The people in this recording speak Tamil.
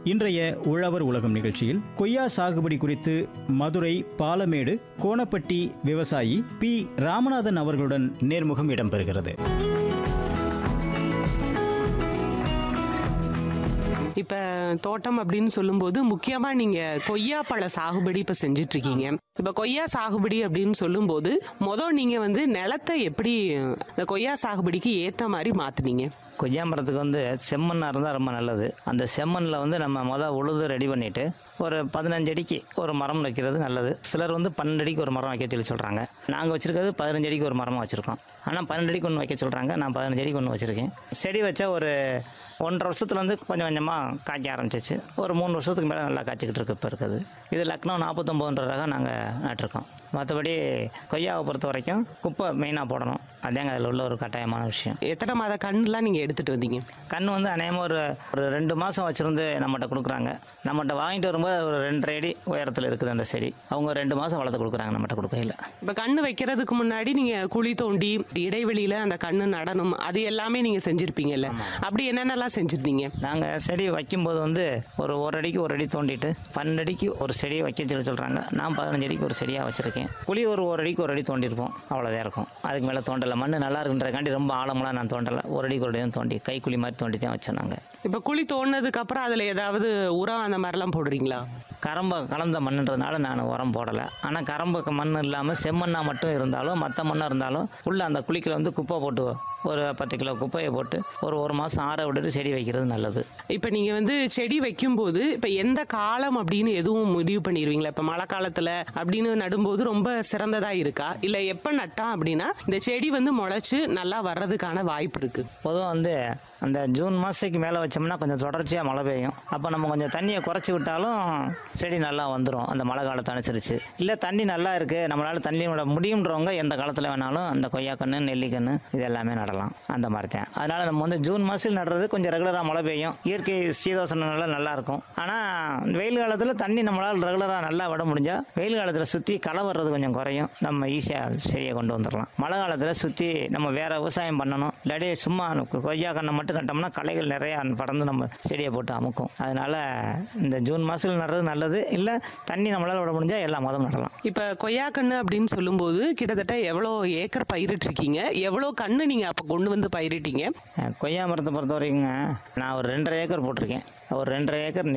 இன்றைய உழவர் உலகம் நிகழ்ச்சியில் கொய்யா சாகுபடி குறித்து மதுரை பாலமேடு கோணப்பட்டி விவசாயி பி ராமநாதன் அவர்களுடன் நேர்முகம் இடம்பெறுகிறது இப்ப தோட்டம் அப்படின்னு சொல்லும்போது முக்கியமா நீங்க கொய்யா பழ சாகுபடி இப்ப செஞ்சுட்டு இருக்கீங்க இப்ப கொய்யா சாகுபடி அப்படின்னு சொல்லும்போது மொதல் நீங்க வந்து நிலத்தை எப்படி இந்த கொய்யா சாகுபடிக்கு ஏத்த மாதிரி மாத்துனீங்க கொய்யா மரத்துக்கு வந்து செம்மண்ணாக இருந்தால் ரொம்ப நல்லது அந்த செம்மண்ணில் வந்து நம்ம மொதல் உழுது ரெடி பண்ணிவிட்டு ஒரு பதினஞ்சு அடிக்கு ஒரு மரம் வைக்கிறது நல்லது சிலர் வந்து பன்னெண்டு அடிக்கு ஒரு மரம் வைக்க சொல்லி சொல்கிறாங்க நாங்கள் வச்சுருக்கிறது பதினஞ்சு அடிக்கு ஒரு மரமாக வச்சுருக்கோம் ஆனால் பன்னெண்டு அடிக்கு ஒன்று வைக்க சொல்கிறாங்க நான் பதினஞ்சு அடிக்கு ஒன்று வச்சுருக்கேன் செடி வச்சா ஒரு ஒன்றரை வருஷத்துலேருந்து கொஞ்சம் கொஞ்சமாக காய்க்க ஆரம்பிச்சிச்சு ஒரு மூணு வருஷத்துக்கு மேலே நல்லா காய்ச்சிக்கிட்டு இருக்கு இப்போ இருக்குது இது லக்னோ நாற்பத்தொம்போதுன்ற ரகம் நாங்கள் நட்டிருக்கோம் மற்றபடி கொய்யாவை பொறுத்த வரைக்கும் குப்பை மெயினாக போடணும் அதாங்க அதில் உள்ள ஒரு கட்டாயமான விஷயம் எத்தனை மாத கண்ணுலாம் நீங்க எடுத்துட்டு வந்தீங்க கண் வந்து அநேகமாக ஒரு ஒரு ரெண்டு மாதம் வச்சுருந்து நம்மகிட்ட கொடுக்குறாங்க நம்மகிட்ட வாங்கிட்டு வரும்போது அது ஒரு ரெண்டரை அடி உயரத்தில் இருக்குது அந்த செடி அவங்க ரெண்டு மாதம் வளர்த்து கொடுக்குறாங்க நம்மகிட்ட கொடுக்கையில் இப்ப கண்ணு வைக்கிறதுக்கு முன்னாடி நீங்க குழி தோண்டி இடைவெளியில அந்த கண்ணு நடணும் அது எல்லாமே நீங்க செஞ்சிருப்பீங்கல்ல அப்படி என்னென்னலாம் செஞ்சிருந்தீங்க நாங்கள் செடி வைக்கும்போது வந்து ஒரு ஒரு அடிக்கு ஒரு அடி தோண்டிட்டு பன்னெண்டு அடிக்கு ஒரு செடியை வைக்க சொல்லி சொல்கிறாங்க நான் பதினஞ்சு அடிக்கு ஒரு செடியாக வச்சுருக்கேன் குழி ஒரு ஒரு அடிக்கு ஒரு அடி தோண்டியிருப்போம் அவ்வளோதான் இருக்கும் அதுக்கு மேலே தோண்டலை மண் நல்லா இருக்குன்றக்காண்டி ரொம்ப ஆழமெல்லாம் நான் தோண்டலை ஒரு அடிக்கு ஒரு அடி தான் தோண்டி கை குழி மாதிரி தோண்டி தான் வச்சோம் நாங்கள் இப்ப குழி தோண்டினதுக்கு அப்புறம் அதுல ஏதாவது உரம் அந்த மாதிரிலாம் போடுறீங்களா கரம்பை கலந்த மண்ணுன்றதுனால நான் உரம் போடலை ஆனால் கரம்பு மண் இல்லாமல் செம்மண்ணாக மட்டும் இருந்தாலும் மற்ற மண்ணாக இருந்தாலும் உள்ள அந்த குழிக்கில் வந்து குப்பை போட்டு ஒரு பத்து கிலோ குப்பையை போட்டு ஒரு ஒரு மாதம் ஆற விட்டுட்டு செடி வைக்கிறது நல்லது இப்ப நீங்க வந்து செடி வைக்கும்போது இப்ப எந்த காலம் அப்படின்னு எதுவும் முடிவு பண்ணிடுவீங்களா இப்ப மழை காலத்துல அப்படின்னு நடும்போது ரொம்ப சிறந்ததா இருக்கா இல்ல எப்ப நட்டா அப்படின்னா இந்த செடி வந்து முளைச்சு நல்லா வர்றதுக்கான வாய்ப்பு இருக்கு பொதுவாக வந்து அந்த ஜூன் மாதத்துக்கு மேலே வச்சோம்னா கொஞ்சம் தொடர்ச்சியாக மழை பெய்யும் அப்போ நம்ம கொஞ்சம் தண்ணியை குறைச்சி விட்டாலும் செடி நல்லா வந்துடும் அந்த மழை காலத்தை அனுசரித்து இல்லை தண்ணி நல்லா இருக்குது நம்மளால் தண்ணி விட முடியுன்றவங்க எந்த காலத்தில் வேணாலும் அந்த கொய்யாக்கன்று நெல்லிக்கன்று இது எல்லாமே நடலாம் அந்த மாதிரி தான் அதனால் நம்ம வந்து ஜூன் மாதத்தில் நடுறது கொஞ்சம் ரெகுலராக மழை பெய்யும் இயற்கை சீதோசனால நல்லா இருக்கும் ஆனால் வெயில் காலத்தில் தண்ணி நம்மளால் ரெகுலராக நல்லா விட முடிஞ்சால் வெயில் காலத்தில் சுற்றி களை வர்றது கொஞ்சம் குறையும் நம்ம ஈஸியாக செடியை கொண்டு வந்துடலாம் மழை காலத்தில் சுற்றி நம்ம வேற விவசாயம் பண்ணணும் இல்லாட்டி சும்மா கொய்யா கண்ணை மட்டும் நட்டோம்னா களைகள் நிறையா பறந்து நம்ம செடியை போட்டு அமுக்கும் அதனால இந்த ஜூன் மாதத்தில் நடுறது நல்லது இல்லை தண்ணி நம்மளால் விட முடிஞ்சால் எல்லா மாதமும் நடலாம் இப்ப கொய்யா கண்ணு அப்படின்னு சொல்லும்போது கிட்டத்தட்ட எவ்வளோ ஏக்கர் பயிரிட்டிருக்கீங்க எவ்வளோ கண்ணு நீங்க அப்ப கொண்டு வந்து பயிரிட்டீங்க அஹ் கொய்யா மரத்தை பொறுத்த வரைக்குங்க நான் ஒரு ரெண்டரை ஏக்கர் போட்டிருக்கேன் ஒரு ரெண்டரை ஏக்கர்